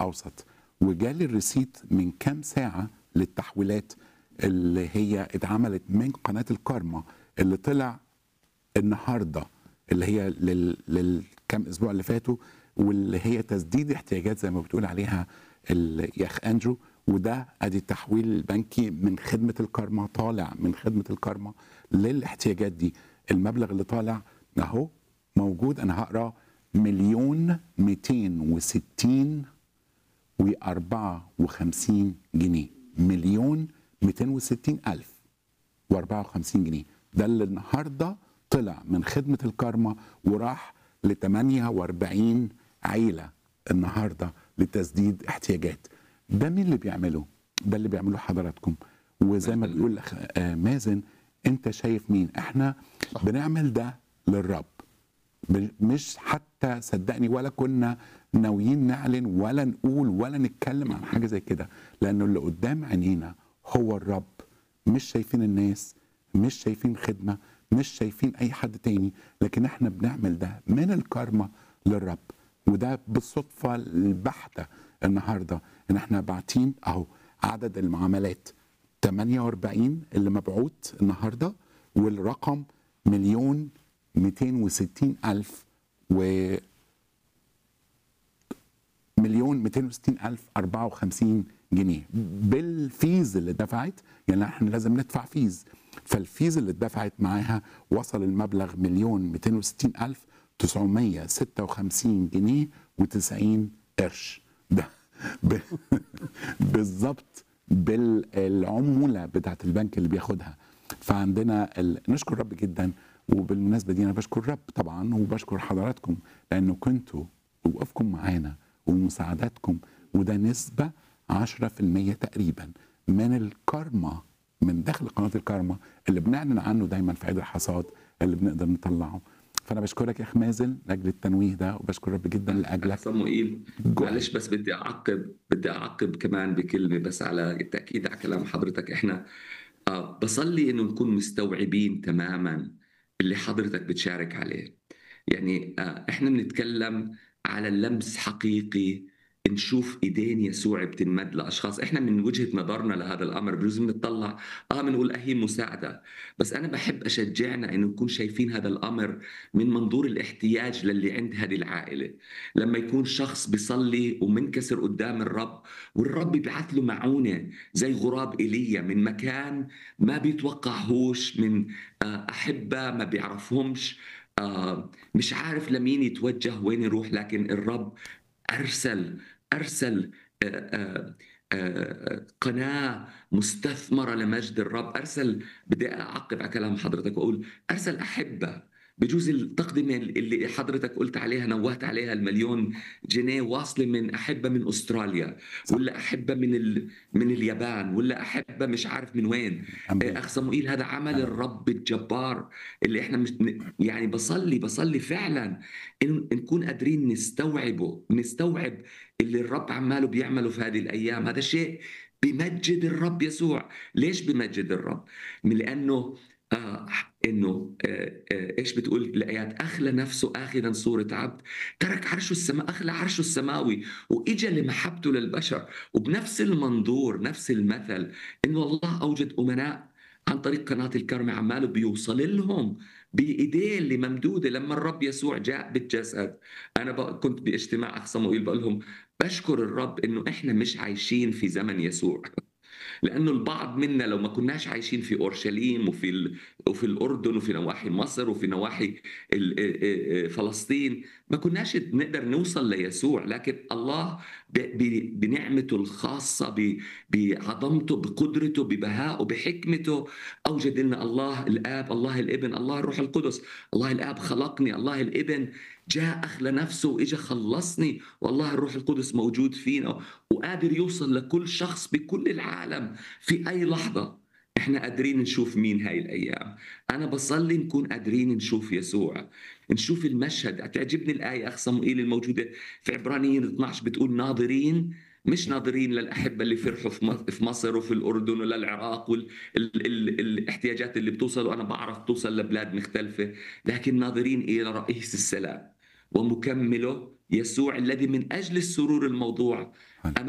الاوسط وجالي الريسيت من كام ساعه للتحويلات اللي هي اتعملت من قناه الكارما اللي طلع النهارده اللي هي لل... للكام اسبوع اللي فاتوا واللي هي تسديد احتياجات زي ما بتقول عليها الاخ اندرو وده ادي التحويل البنكي من خدمه الكارما طالع من خدمه الكارما للاحتياجات دي المبلغ اللي طالع اهو موجود انا هقرا مليون 260 و54 جنيه مليون 260 الف و54 جنيه ده اللي النهارده طلع من خدمه الكارما وراح ل 48 عيله النهارده لتسديد احتياجات ده مين اللي بيعمله ده اللي بيعمله حضراتكم وزي ما بيقول أخ- آه، مازن انت شايف مين احنا بنعمل ده للرب ب- مش حتى صدقني ولا كنا ناويين نعلن ولا نقول ولا نتكلم عن حاجه زي كده لانه اللي قدام عينينا هو الرب مش شايفين الناس مش شايفين خدمه مش شايفين اي حد تاني لكن احنا بنعمل ده من الكارما للرب وده بالصدفه البحته النهارده ان احنا باعتين اهو عدد المعاملات 48 اللي مبعوت النهارده والرقم مليون 260 ألف و مليون 260 ألف 54 جنيه بالفيز اللي دفعت يعني احنا لازم ندفع فيز فالفيز اللي اتدفعت معاها وصل المبلغ مليون 260 ألف 956 جنيه و90 قرش ده ب- بالظبط بالعمولة بتاعت البنك اللي بياخدها فعندنا ال... نشكر رب جدا وبالمناسبة دي أنا بشكر رب طبعا وبشكر حضراتكم لأنه كنتوا وقفكم معانا ومساعداتكم وده نسبة 10% تقريبا من الكارما من داخل قناة الكارما اللي بنعلن عنه دايما في عيد الحصاد اللي بنقدر نطلعه فأنا بشكرك يا أخ مازن لأجل التنويه ده وبشكر رب جدا لأجلك صموئيل جو معلش بس بدي اعقب بدي اعقب كمان بكلمه بس على التاكيد على كلام حضرتك احنا آه بصلي انه نكون مستوعبين تماما اللي حضرتك بتشارك عليه يعني آه احنا بنتكلم على اللمس حقيقي نشوف ايدين يسوع بتنمد لاشخاص احنا من وجهه نظرنا لهذا الامر بجوز بنطلع اه بنقول اهي مساعده بس انا بحب اشجعنا انه نكون شايفين هذا الامر من منظور الاحتياج للي عند هذه العائله لما يكون شخص بيصلي ومنكسر قدام الرب والرب بيبعث له معونه زي غراب ايليا من مكان ما بيتوقعهوش من آه، احبه ما بيعرفهمش آه، مش عارف لمين يتوجه وين يروح لكن الرب ارسل ارسل آه، آه، آه، قناه مستثمره لمجد الرب ارسل بدي اعقب على كلام حضرتك واقول ارسل احبه بجوز التقدمه اللي حضرتك قلت عليها نوهت عليها المليون جنيه واصله من احبه من استراليا صح ولا احبه من ال... من اليابان ولا احبه مش عارف من وين أمين اخ صموئيل هذا عمل أمين الرب الجبار اللي احنا مش يعني بصلي بصلي فعلا إن نكون قادرين نستوعبه نستوعب اللي الرب عماله بيعمله في هذه الايام هذا شيء بمجد الرب يسوع ليش بمجد الرب من لانه آه انه آه آه ايش بتقول الايات اخلى نفسه اخذا صوره عبد ترك عرشه السماء اخلى عرشه السماوي واجا لمحبته للبشر وبنفس المنظور نفس المثل انه الله اوجد امناء عن طريق قناه الكرم عماله بيوصل لهم بايديه اللي ممدوده لما الرب يسوع جاء بالجسد انا بق- كنت باجتماع اخ صموئيل بقول لهم بشكر الرب انه احنا مش عايشين في زمن يسوع لانه البعض منا لو ما كناش عايشين في اورشليم وفي ال... وفي الاردن وفي نواحي مصر وفي نواحي ال... آه، آه، فلسطين ما كناش نقدر نوصل ليسوع لكن الله ب... ب... بنعمته الخاصه ب... بعظمته بقدرته ببهائه بحكمته اوجد لنا الله الاب الله الابن الله الروح القدس الله الاب خلقني الله الابن جاء اخلى نفسه واجا خلصني والله الروح القدس موجود فينا وقادر يوصل لكل شخص بكل العالم في اي لحظه احنا قادرين نشوف مين هاي الايام انا بصلي نكون قادرين نشوف يسوع نشوف المشهد تعجبني الايه اخ صموئيل الموجوده في عبرانيين 12 بتقول ناظرين مش ناظرين للاحبه اللي فرحوا في مصر- في مصر وفي الاردن ولا العراق والاحتياجات اللي بتوصل وانا بعرف توصل لبلاد مختلفه لكن ناظرين الى رئيس السلام ومكمله يسوع الذي من اجل السرور الموضوع